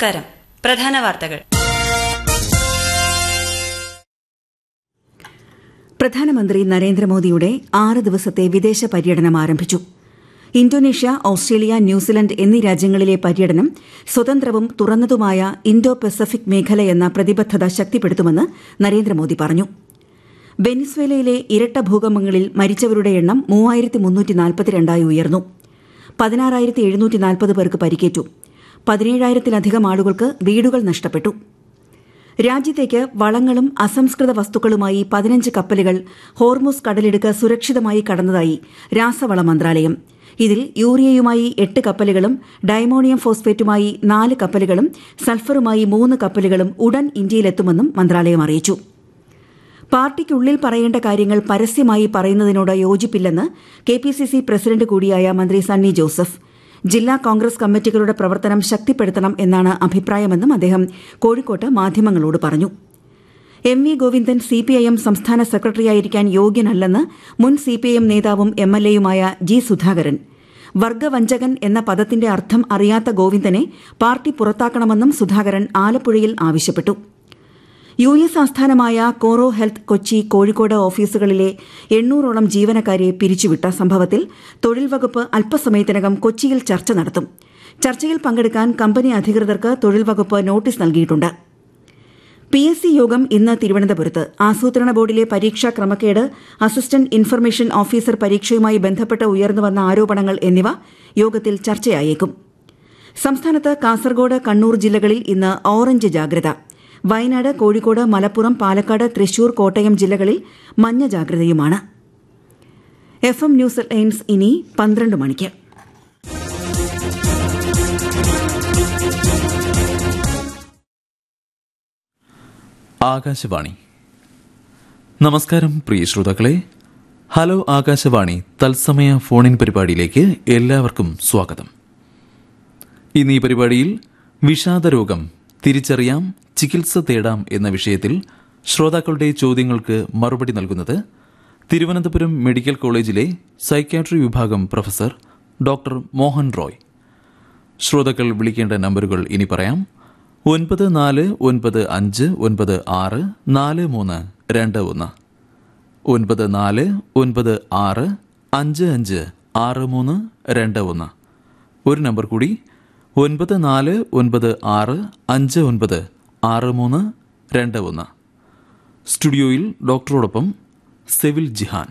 നമസ്കാരം പ്രധാന വാർത്തകൾ പ്രധാനമന്ത്രി നരേന്ദ്രമോദിയുടെ ആറ് ദിവസത്തെ വിദേശ പര്യടനം ആരംഭിച്ചു ഇന്തോനേഷ്യ ഓസ്ട്രേലിയ ന്യൂസിലൻഡ് എന്നീ രാജ്യങ്ങളിലെ പര്യടനം സ്വതന്ത്രവും തുറന്നതുമായ ഇന്തോ പസഫിക് മേഖലയെന്ന പ്രതിബദ്ധത ശക്തിപ്പെടുത്തുമെന്ന് നരേന്ദ്രമോദി പറഞ്ഞു വെനിസ്വേലയിലെ ഇരട്ട ഭൂകമ്പങ്ങളിൽ മരിച്ചവരുടെ എണ്ണം മൂവായിരത്തി മുന്നൂറ്റി നാൽപ്പത്തിരണ്ടായി ഉയർന്നു പതിനാറായിരത്തി എഴുന്നൂറ്റി നാൽപ്പത് പേർക്ക് പരിക്കേറ്റു പതിനേഴായിരത്തിലധികം ആളുകൾക്ക് വീടുകൾ നഷ്ടപ്പെട്ടു രാജ്യത്തേക്ക് വളങ്ങളും അസംസ്കൃത വസ്തുക്കളുമായി പതിനഞ്ച് കപ്പലുകൾ ഹോർമുസ് കടലിടുക്ക് സുരക്ഷിതമായി കടന്നതായി രാസവള മന്ത്രാലയം ഇതിൽ യൂറിയയുമായി എട്ട് കപ്പലുകളും ഡയമോണിയം ഫോസ്ഫേറ്റുമായി നാല് കപ്പലുകളും സൾഫറുമായി മൂന്ന് കപ്പലുകളും ഉടൻ ഇന്ത്യയിലെത്തുമെന്നും മന്ത്രാലയം അറിയിച്ചു പാർട്ടിക്കുള്ളിൽ പറയേണ്ട കാര്യങ്ങൾ പരസ്യമായി പറയുന്നതിനോട് യോജിപ്പില്ലെന്ന് K P C C president കൂടിയായ മന്ത്രി സണ്ണി ജോസഫ് ജില്ലാ കോൺഗ്രസ് കമ്മിറ്റികളുടെ പ്രവർത്തനം ശക്തിപ്പെടുത്തണം എന്നാണ് അഭിപ്രായമെന്നും അദ്ദേഹം കോഴിക്കോട്ട് മാധ്യമങ്ങളോട് പറഞ്ഞു എം വി ഗോവിന്ദൻ സിപിഐഎം സംസ്ഥാന സെക്രട്ടറിയായിരിക്കാൻ യോഗ്യനല്ലെന്ന് മുൻ സിപിഐഎം നേതാവും എം എൽ എയുമായ ജി സുധാകരൻ വർഗവഞ്ചകൻ എന്ന പദത്തിന്റെ അർത്ഥം അറിയാത്ത ഗോവിന്ദനെ പാർട്ടി പുറത്താക്കണമെന്നും സുധാകരൻ ആലപ്പുഴയിൽ ആവശ്യപ്പെട്ടു യു എസ് ആസ്ഥാനമായ കോറോ ഹെൽത്ത് കൊച്ചി കോഴിക്കോട് ഓഫീസുകളിലെ എണ്ണൂറോളം ജീവനക്കാരെ പിരിച്ചുവിട്ട സംഭവത്തിൽ തൊഴിൽ വകുപ്പ് അല്പസമയത്തിനകം കൊച്ചിയിൽ ചർച്ച നടത്തും ചർച്ചയിൽ പങ്കെടുക്കാൻ കമ്പനി അധികൃതർക്ക് തൊഴിൽ വകുപ്പ് നോട്ടീസ് നൽകിയിട്ടുണ്ട് പി എസ് സി യോഗം ഇന്ന് തിരുവനന്തപുരത്ത് ആസൂത്രണ ബോർഡിലെ പരീക്ഷാ ക്രമക്കേട് അസിസ്റ്റന്റ് ഇൻഫർമേഷൻ ഓഫീസർ പരീക്ഷയുമായി ബന്ധപ്പെട്ട് ഉയർന്നുവന്ന ആരോപണങ്ങൾ എന്നിവ യോഗത്തിൽ ചർച്ചയായേക്കും സംസ്ഥാനത്ത് കാസർഗോഡ് കണ്ണൂർ ജില്ലകളിൽ ഇന്ന് ഓറഞ്ച് ജാഗ്രത വയനാട് കോഴിക്കോട് മലപ്പുറം പാലക്കാട് തൃശൂർ കോട്ടയം ജില്ലകളിൽ മഞ്ഞ ജാഗ്രതയുമാണ് എഫ് എം ന്യൂസ് ലൈൻസ് ഇനി പന്ത്രണ്ട് മണിക്ക് ആകാശവാണി നമസ്കാരം പ്രിയ ശ്രോതാക്കളെ ഹലോ ആകാശവാണി തത്സമയ ഫോണിൻ പരിപാടിയിലേക്ക് എല്ലാവർക്കും സ്വാഗതം ഇന്ന് ഈ പരിപാടിയിൽ വിഷാദരോഗം തിരിച്ചറിയാം ചികിത്സ തേടാം എന്ന വിഷയത്തിൽ ശ്രോതാക്കളുടെ ചോദ്യങ്ങൾക്ക് മറുപടി നൽകുന്നത് തിരുവനന്തപുരം മെഡിക്കൽ കോളേജിലെ സൈക്യാട്രി വിഭാഗം പ്രൊഫസർ ഡോക്ടർ മോഹൻ റോയ് ശ്രോതാക്കൾ വിളിക്കേണ്ട നമ്പറുകൾ ഇനി പറയാം ഒൻപത് നാല് ഒൻപത് അഞ്ച് ഒൻപത് ആറ് നാല് മൂന്ന് രണ്ട് ഒന്ന് ഒൻപത് നാല് ഒൻപത് ആറ് അഞ്ച് അഞ്ച് ആറ് മൂന്ന് രണ്ട് ഒന്ന് ഒരു നമ്പർ കൂടി ഒൻപത് നാല് ഒൻപത് ആറ് അഞ്ച് ഒൻപത് ആറ് മൂന്ന് രണ്ട് ഒന്ന് സ്റ്റുഡിയോയിൽ ഡോക്ടറോടൊപ്പം സെവിൽ ജിഹാൻ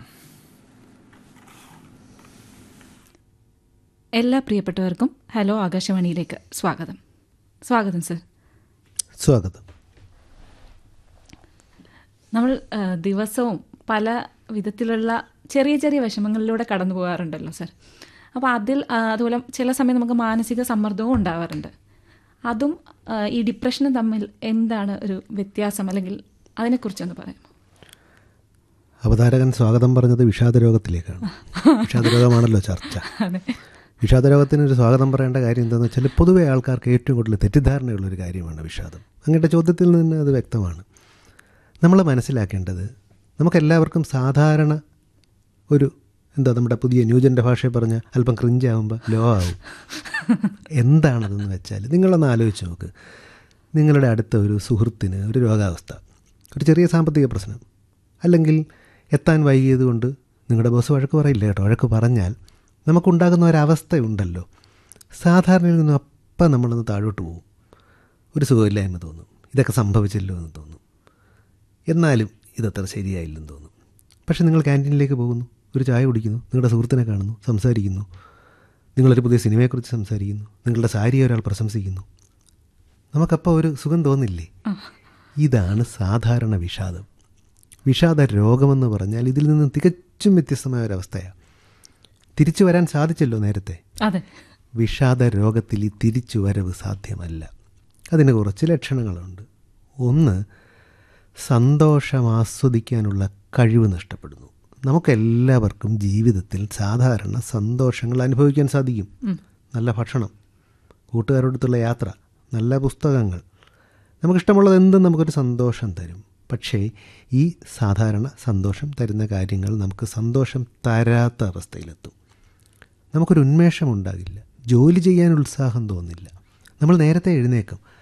എല്ലാ പ്രിയപ്പെട്ടവർക്കും ഹലോ ആകാശവാണിയിലേക്ക് സ്വാഗതം സ്വാഗതം സർ സ്വാഗതം നമ്മൾ ആ, ദിവസവും പല വിധത്തിലുള്ള ചെറിയ ചെറിയ വിഷമങ്ങളിലൂടെ കടന്നു പോകാറുണ്ടല്ലോ സർ അപ്പോൾ അതിൽ ആ, അതുപോലെ ചില സമയം നമുക്ക് മാനസിക സമ്മർദ്ദവും ഉണ്ടാവാറുണ്ട് അതും ആ, ഈ ഡിപ്രഷനും തമ്മിൽ എന്താണ് ഒരു വ്യത്യാസം അല്ലെങ്കിൽ അതിനെക്കുറിച്ചൊന്ന് പറയാം അവതാരകൻ സ്വാഗതം പറഞ്ഞത് വിഷാദരോഗത്തിലേക്കാണ് വിഷാദരോഗമാണല്ലോ ചർച്ച അതെ വിഷാദരോഗത്തിന് ഒരു സ്വാഗതം പറയേണ്ട കാര്യം എന്താണെന്ന് വെച്ചാൽ പൊതുവെ ആൾക്കാർക്ക് ഏറ്റവും കൂടുതൽ തെറ്റിദ്ധാരണയുള്ള ഒരു കാര്യമാണ് വിഷാദം അങ്ങയുടെ ചോദ്യത്തിൽ നിന്ന് അത് വ്യക്തമാണ് നമ്മൾ മനസ്സിലാക്കേണ്ടത് നമുക്കെല്ലാവർക്കും സാധാരണ ഒരു എന്താ നമ്മുടെ പുതിയ ന്യൂജൻ്റെ ഭാഷയിൽ പറഞ്ഞ അല്പം ക്രിഞ്ചാവുമ്പോൾ ലോ ആവും എന്താണതെന്ന് വെച്ചാൽ നിങ്ങളൊന്ന് ആലോചിച്ച് നോക്ക് നിങ്ങളുടെ അടുത്ത ഒരു സുഹൃത്തിന് ഒരു രോഗാവസ്ഥ ഒരു ചെറിയ സാമ്പത്തിക പ്രശ്നം അല്ലെങ്കിൽ എത്താൻ വൈകിയത് കൊണ്ട് നിങ്ങളുടെ ബോസ് വഴക്ക് പറയില്ല കേട്ടോ വഴക്ക് പറഞ്ഞാൽ നമുക്കുണ്ടാകുന്ന ഒരവസ്ഥയുണ്ടല്ലോ സാധാരണയിൽ നിന്നും അപ്പം നമ്മളൊന്ന് താഴോട്ട് പോകും ഒരു സുഖമില്ലായ്മ തോന്നും ഇതൊക്കെ സംഭവിച്ചല്ലോ എന്ന് തോന്നും എന്നാലും ഇതത്ര ശരിയായില്ലെന്ന് തോന്നും പക്ഷേ നിങ്ങൾ ക്യാൻറ്റീനിലേക്ക് പോകുന്നു ഒരു ചായ കുടിക്കുന്നു നിങ്ങളുടെ സുഹൃത്തിനെ കാണുന്നു സംസാരിക്കുന്നു നിങ്ങളൊരു പുതിയ സിനിമയെക്കുറിച്ച് സംസാരിക്കുന്നു നിങ്ങളുടെ സാരിയെ ഒരാൾ പ്രശംസിക്കുന്നു നമുക്കപ്പോൾ ഒരു സുഖം തോന്നില്ലേ ഇതാണ് സാധാരണ വിഷാദം വിഷാദ രോഗമെന്ന് പറഞ്ഞാൽ ഇതിൽ നിന്ന് തികച്ചും വ്യത്യസ്തമായ ഒരവസ്ഥയാണ് തിരിച്ചു വരാൻ സാധിച്ചല്ലോ നേരത്തെ അതെ വിഷാദ രോഗത്തിൽ ഈ തിരിച്ചു വരവ് സാധ്യമല്ല അതിന് കുറച്ച് ലക്ഷണങ്ങളുണ്ട് ഒന്ന് സന്തോഷം ആസ്വദിക്കാനുള്ള കഴിവ് നഷ്ടപ്പെടുന്നു നമുക്കെല്ലാവർക്കും ജീവിതത്തിൽ സാധാരണ സന്തോഷങ്ങൾ അനുഭവിക്കാൻ സാധിക്കും നല്ല ഭക്ഷണം കൂട്ടുകാരോടത്തുള്ള യാത്ര നല്ല പുസ്തകങ്ങൾ നമുക്കിഷ്ടമുള്ളത് എന്തും നമുക്കൊരു സന്തോഷം തരും പക്ഷേ ഈ സാധാരണ സന്തോഷം തരുന്ന കാര്യങ്ങൾ നമുക്ക് സന്തോഷം തരാത്ത അവസ്ഥയിലെത്തും നമുക്കൊരു ഉന്മേഷം ഉണ്ടാകില്ല ജോലി ചെയ്യാൻ ഉത്സാഹം തോന്നില്ല നമ്മൾ നേരത്തെ എഴുന്നേക്കും